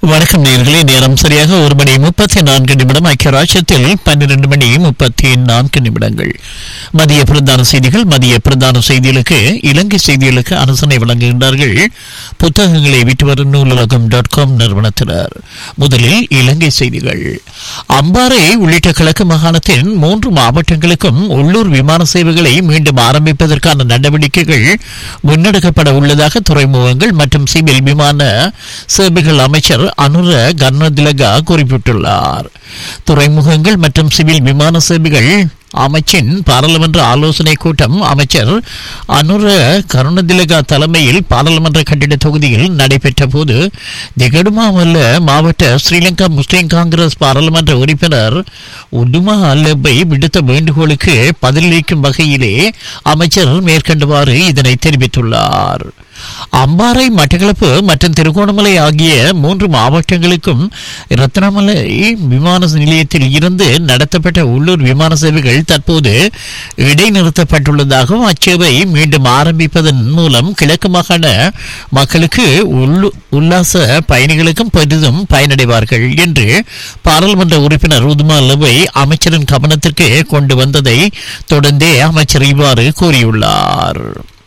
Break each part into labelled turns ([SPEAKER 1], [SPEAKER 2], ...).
[SPEAKER 1] வணக்கம் நேர்களே நேரம் சரியாக ஒரு மணி முப்பத்தி நான்கு நிமிடம் ஐக்கிய ராஜ்யத்தில் பன்னிரண்டு மணி முப்பத்தி நான்கு நிமிடங்கள் மதிய பிரதான செய்திகள் மதிய பிரதான செய்திகளுக்கு இலங்கை செய்திகளுக்கு அரசனை வழங்குகின்றார்கள் புத்தகங்களை விட்டு வரும் நூலகம் டாட் காம் நிறுவனத்தினர் முதலில் இலங்கை செய்திகள் அம்பாறை உள்ளிட்ட கிழக்கு மாகாணத்தின் மூன்று மாவட்டங்களுக்கும் உள்ளூர் விமான சேவைகளை மீண்டும் ஆரம்பிப்பதற்கான நடவடிக்கைகள் முன்னெடுக்கப்பட உள்ளதாக துறைமுகங்கள் மற்றும் சிவில் விமான சேவைகள் அமைச்சர் அனுர கர்ணதிலகா குறிப்பிட்டுள்ளார் துறைமுகங்கள் மற்றும் சிவில் விமான சேவைகள் அமைச்சின் பாராளுமன்ற ஆலோசனை கூட்டம் அமைச்சர் அனுர கருணதிலகா தலைமையில் பாராளுமன்ற கட்டிட தொகுதியில் நடைபெற்ற போது திகடுமாமல்ல மாவட்ட ஸ்ரீலங்கா முஸ்லிம் காங்கிரஸ் பாராளுமன்ற உறுப்பினர் உடுமா அல்லப்பை விடுத்த வேண்டுகோளுக்கு பதிலளிக்கும் வகையிலே அமைச்சர் மேற்கண்டவாறு இதனை தெரிவித்துள்ளார் அம்பாறை மட்டக்களப்பு மற்றும் திருகோணமலை ஆகிய மூன்று மாவட்டங்களுக்கும் ரத்னமலை விமான நிலையத்தில் இருந்து நடத்தப்பட்ட உள்ளூர் விமான சேவைகள் தற்போது இடைநிறுத்தப்பட்டுள்ளதாகவும் அச்சேவை மீண்டும் ஆரம்பிப்பதன் மூலம் கிழக்கு மாகாண மக்களுக்கு உள்ளு உல்லாச பயணிகளுக்கும் பெரிதும் பயனடைவார்கள் என்று பாராளுமன்ற உறுப்பினர் உதுமா லவை அமைச்சரின் கவனத்திற்கு கொண்டு வந்ததை தொடர்ந்தே அமைச்சர் இவ்வாறு கூறியுள்ளார்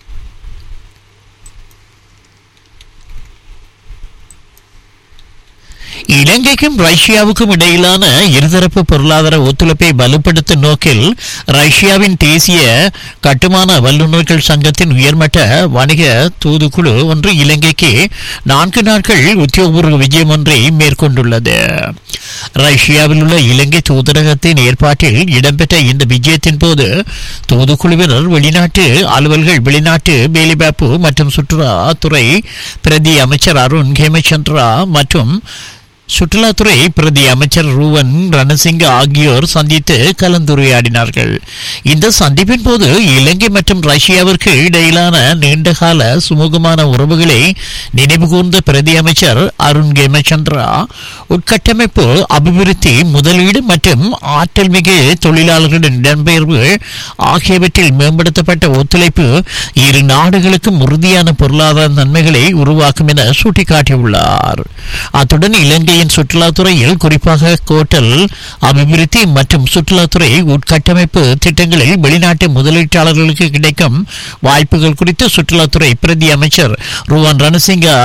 [SPEAKER 1] இலங்கைக்கும் ரஷ்யாவுக்கும் இடையிலான இருதரப்பு பொருளாதார ஒத்துழைப்பை வலுப்படுத்தும் நோக்கில் ரஷ்யாவின் தேசிய கட்டுமான வல்லுநர்கள் சங்கத்தின் உயர்மட்ட வணிக தூதுக்குழு ஒன்று இலங்கைக்கு நான்கு நாட்கள் உத்தியோகபூர்வ விஜயம் ஒன்றை மேற்கொண்டுள்ளது ரஷ்யாவில் உள்ள இலங்கை தூதரகத்தின் ஏற்பாட்டில் இடம்பெற்ற இந்த விஜயத்தின் போது தூதுக்குழுவினர் வெளிநாட்டு அலுவல்கள் வெளிநாட்டு வேலைவாய்ப்பு மற்றும் சுற்றுலாத்துறை பிரதி அமைச்சர் அருண் ஹேமச்சந்திரா மற்றும் சுற்றுலாத்துறை பிரதி அமைச்சர் ரூவன் ரணசிங்க ஆகியோர் சந்தித்து கலந்துரையாடினார்கள் இந்த சந்திப்பின் போது இலங்கை மற்றும் ரஷ்யாவிற்கு இடையிலான நீண்டகால சுமூகமான உறவுகளை நினைவுகூர்ந்த பிரதி அமைச்சர் அருண் கேமச்சந்திரா உட்கட்டமைப்பு அபிவிருத்தி முதலீடு மற்றும் ஆற்றல் மிகு தொழிலாளர்களின் இடம்பெயர்வு ஆகியவற்றில் மேம்படுத்தப்பட்ட ஒத்துழைப்பு இரு நாடுகளுக்கும் உறுதியான பொருளாதார நன்மைகளை உருவாக்கும் என சுட்டிக்காட்டியுள்ளார் அத்துடன் இலங்கை இலங்கையின் சுற்றுலாத்துறையில் குறிப்பாக கோட்டல் அபிவிருத்தி மற்றும் சுற்றுலாத்துறை உட்கட்டமைப்பு திட்டங்களில் வெளிநாட்டு முதலீட்டாளர்களுக்கு கிடைக்கும் வாய்ப்புகள் குறித்து சுற்றுலாத்துறை பிரதி அமைச்சர் ருவான் ரணசிங்கா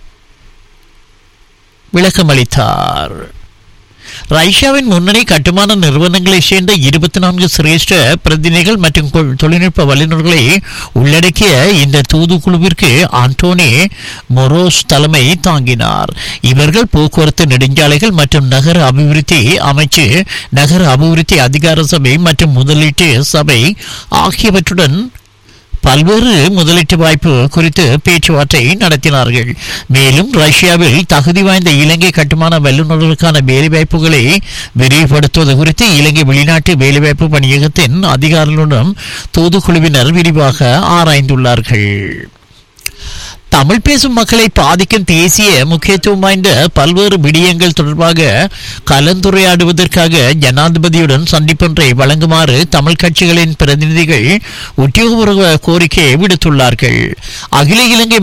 [SPEAKER 1] விளக்கமளித்தார் ரஷ்யாவின் முன்னணி கட்டுமான நிறுவனங்களைச் சேர்ந்த இருபத்தி நான்கு சிரேஷ்ட பிரதிநிதிகள் மற்றும் தொழில்நுட்ப வல்லுநர்களை உள்ளடக்கிய இந்த தூதுக்குழுவிற்கு ஆண்டோனி மொரோஸ் தலைமை தாங்கினார் இவர்கள் போக்குவரத்து நெடுஞ்சாலைகள் மற்றும் நகர அபிவிருத்தி அமைச்சு நகர அபிவிருத்தி அதிகார சபை மற்றும் முதலீட்டு சபை ஆகியவற்றுடன் பல்வேறு முதலீட்டு வாய்ப்பு குறித்து பேச்சுவார்த்தை நடத்தினார்கள் மேலும் ரஷ்யாவில் தகுதி வாய்ந்த இலங்கை கட்டுமான வல்லுநர்களுக்கான வேலைவாய்ப்புகளை விரிவுபடுத்துவது குறித்து இலங்கை வெளிநாட்டு வேலைவாய்ப்பு பணியகத்தின் அதிகாரிகளுடன் தூதுக்குழுவினர் விரிவாக ஆராய்ந்துள்ளார்கள் தமிழ் பேசும் மக்களை பாதிக்கும் தேசிய முக்கியத்துவம் வாய்ந்த பல்வேறு விடயங்கள் தொடர்பாக கலந்துரையாடுவதற்காக ஜனாதிபதியுடன் சந்திப்பொன்றை வழங்குமாறு தமிழ் கட்சிகளின் பிரதிநிதிகள் உத்தியோகபூர்வ கோரிக்கை விடுத்துள்ளார்கள் அகில இலங்கை